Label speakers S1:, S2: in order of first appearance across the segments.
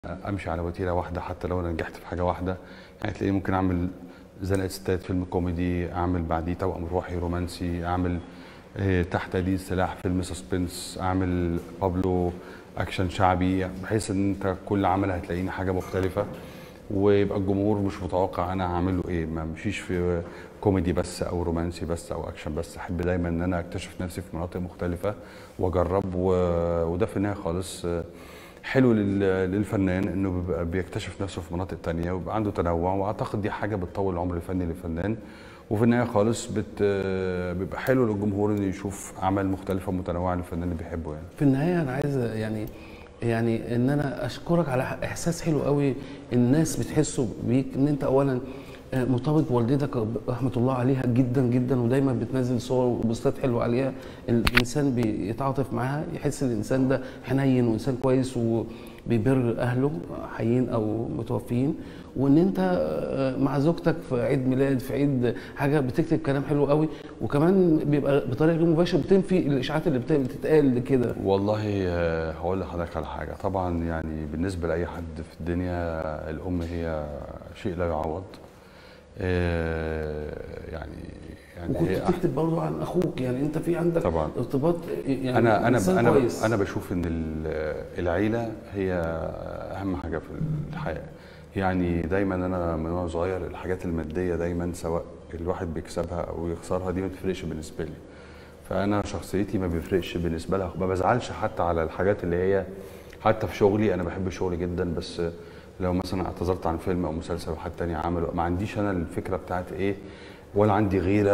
S1: امشي على وتيره واحده حتى لو انا نجحت في حاجه واحده يعني تلاقيني ممكن اعمل زنقه ستات فيلم كوميدي اعمل بعديه توأم روحي رومانسي اعمل آه، تحت ايدي السلاح فيلم سسبنس اعمل بابلو اكشن شعبي بحيث ان انت كل عمل هتلاقيني حاجه مختلفه ويبقى الجمهور مش متوقع انا هعمل له ايه ما مشيش في كوميدي بس او رومانسي بس او اكشن بس احب دايما ان انا اكتشف نفسي في مناطق مختلفه واجرب و... وده في النهايه خالص آه، حلو لل- للفنان انه بيبقى بيكتشف نفسه في مناطق تانية ويبقى عنده تنوع واعتقد دي حاجه بتطول العمر الفني للفنان وفي النهايه خالص بت بيبقى حلو للجمهور انه يشوف اعمال مختلفه متنوعه للفنان اللي بيحبه يعني
S2: في النهايه انا عايز يعني يعني ان انا اشكرك على احساس حلو قوي الناس بتحسه بيك ان انت اولا آه، مرتبط بوالدتك رحمه الله عليها جدا جدا ودايما بتنزل صور وبوستات حلوه عليها الانسان بيتعاطف معاها يحس الانسان ده حنين وانسان كويس وبيبر اهله حيين او متوفيين وان انت آه، مع زوجتك في عيد ميلاد في عيد حاجه بتكتب كلام حلو قوي وكمان بيبقى بطريقه غير مباشره بتنفي الاشاعات اللي بت- بتتقال كده
S1: والله آه، هقول لحضرتك على حاجه طبعا يعني بالنسبه لاي حد في الدنيا الام هي شيء لا يعوض آه، يعني يعني
S2: وكنت
S1: هي
S2: بتكتب برضه عن اخوك يعني انت في عندك
S1: طبعا.
S2: ارتباط يعني
S1: انا انا
S2: إنسان
S1: انا
S2: كويس.
S1: انا بشوف ان ال- العيله هي اهم حاجه في الحياه يعني دايما انا من وانا صغير الحاجات الماديه دايما سواء الواحد بيكسبها او يخسرها دي ما بتفرقش بالنسبه لي فانا شخصيتي ما بيفرقش بالنسبه لها ما بزعلش حتى على الحاجات اللي هي حتى في شغلي انا بحب شغلي جدا بس لو مثلا اعتذرت عن فيلم او مسلسل وحد تاني عمله ما عنديش انا الفكره بتاعت ايه ولا عندي غيره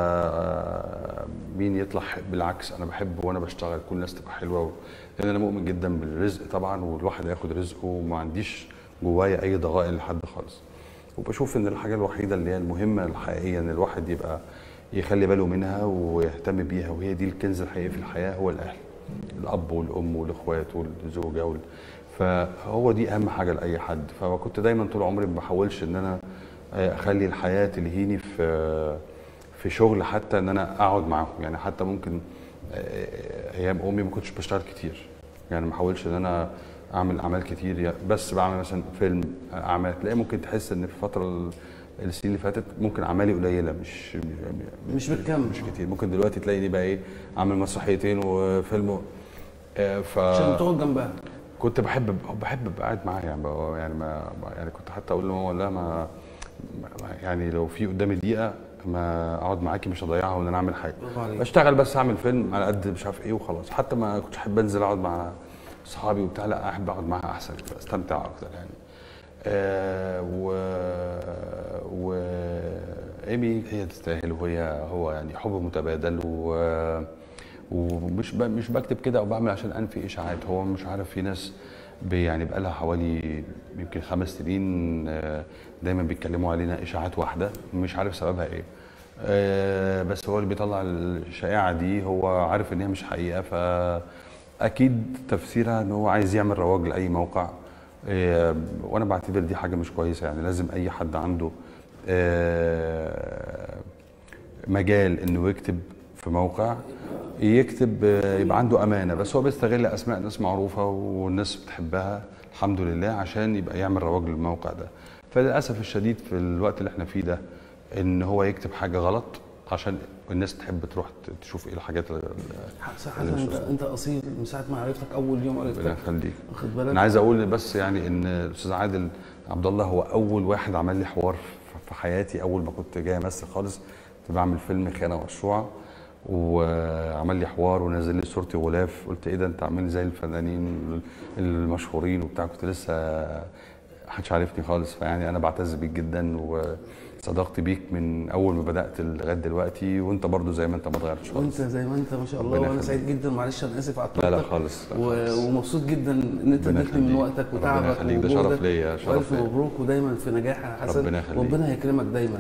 S1: آه، مين يطلع بالعكس انا بحب وانا بشتغل كل الناس تبقى حلوه و... لان انا مؤمن جدا بالرزق طبعا والواحد هياخد رزقه وما عنديش جوايا اي ضغائن لحد خالص وبشوف ان الحاجه الوحيده اللي هي المهمه الحقيقيه ان الواحد يبقى يخلي باله منها ويهتم بيها وهي دي الكنز الحقيقي في الحياه هو الاهل الاب والام والاخوات والزوجه وال... فهو دي اهم حاجه لاي حد فكنت دايما طول عمري ما بحاولش ان انا اخلي الحياه تلهيني في في شغل حتى ان انا اقعد معاهم يعني حتى ممكن آه، ايام امي ما كنتش بشتغل كتير يعني ما احاولش ان انا اعمل اعمال كتير يعني بس بعمل مثلا فيلم اعمال تلاقي ممكن تحس ان في الفتره ال- السنين اللي فاتت ممكن اعمالي قليله مش
S2: مش بتكمل
S1: مش كتير ممكن دلوقتي تلاقيني بقى ايه عامل مسرحيتين وفيلم و- آه، ف
S2: عشان تقعد جنبها
S1: كنت بحب بحب ابقى قاعد معاها يعني بقى- يعني ما يعني كنت حتى اقول لماما لا ما ما- يعني لو في قدامي دقيقه ما اقعد معاكي مش هضيعها وان انا اعمل حاجه
S2: برافو عليك.
S1: بشتغل بس اعمل فيلم على قد مش عارف ايه وخلاص حتى ما كنتش احب انزل اقعد مع اصحابي وبتاع لا احب اقعد معاها احسن استمتع اكتر يعني آه و و ايمي هي تستاهل وهي هو يعني حب متبادل و ومش ب... مش بكتب كده او بعمل عشان انفي اشاعات هو مش عارف في ناس بي يعني بقى لها حوالي يمكن خمس سنين آه، دايما بيتكلموا علينا اشاعات واحده مش عارف سببها ايه آه، بس هو اللي بيطلع الشائعه دي هو عارف ان هي مش حقيقه فاكيد تفسيرها ان هو عايز يعمل رواج لاي موقع آه، وانا بعتبر دي حاجه مش كويسه يعني لازم اي حد عنده آه، مجال انه يكتب في موقع يكتب آه، يبقى عنده امانه بس هو بيستغل اسماء ناس معروفه والناس بتحبها الحمد لله عشان يبقى يعمل رواج للموقع ده فللاسف الشديد في الوقت اللي احنا فيه ده ان هو يكتب حاجه غلط عشان الناس تحب تروح تشوف ايه الحاجات اللي
S2: صح
S1: اللي مش
S2: انت انت اصيل من ساعه ما عرفتك اول يوم
S1: ربنا
S2: عرفتك
S1: يخليك
S2: واخد
S1: انا
S2: بالك
S1: عايز اقول بس يعني ان الاستاذ عادل عبد الله هو اول واحد عمل لي حوار في- في حياتي اول ما كنت جاي امثل خالص كنت بعمل فيلم خيانه مشروعه وعمل لي حوار ونزل لي صورتي غلاف قلت ايه ده انت عامل لي زي الفنانين المشهورين وبتاع كنت لسه محدش عارفني خالص فيعني انا بعتز بيك جدا وصداقتي بيك من اول ما بدات لغايه دلوقتي وانت برضو زي ما انت ما اتغيرتش
S2: وانت
S1: خالص
S2: زي ما انت ما شاء الله
S1: ربنا
S2: وانا
S1: يخليك.
S2: سعيد جدا معلش انا اسف على
S1: لا لا
S2: طولتك.
S1: خالص لا
S2: و-
S1: خالص.
S2: ومبسوط جدا ان انت
S1: ربنا
S2: اديتني من
S1: يخليك.
S2: وقتك
S1: ربنا
S2: وتعبك
S1: يخليك. ده
S2: وجهدك.
S1: شرف ليا، شرف
S2: والف
S1: ليا.
S2: مبروك ودايما في نجاح يا حسن
S1: ربنا يخليك.
S2: ربنا يكرمك دايما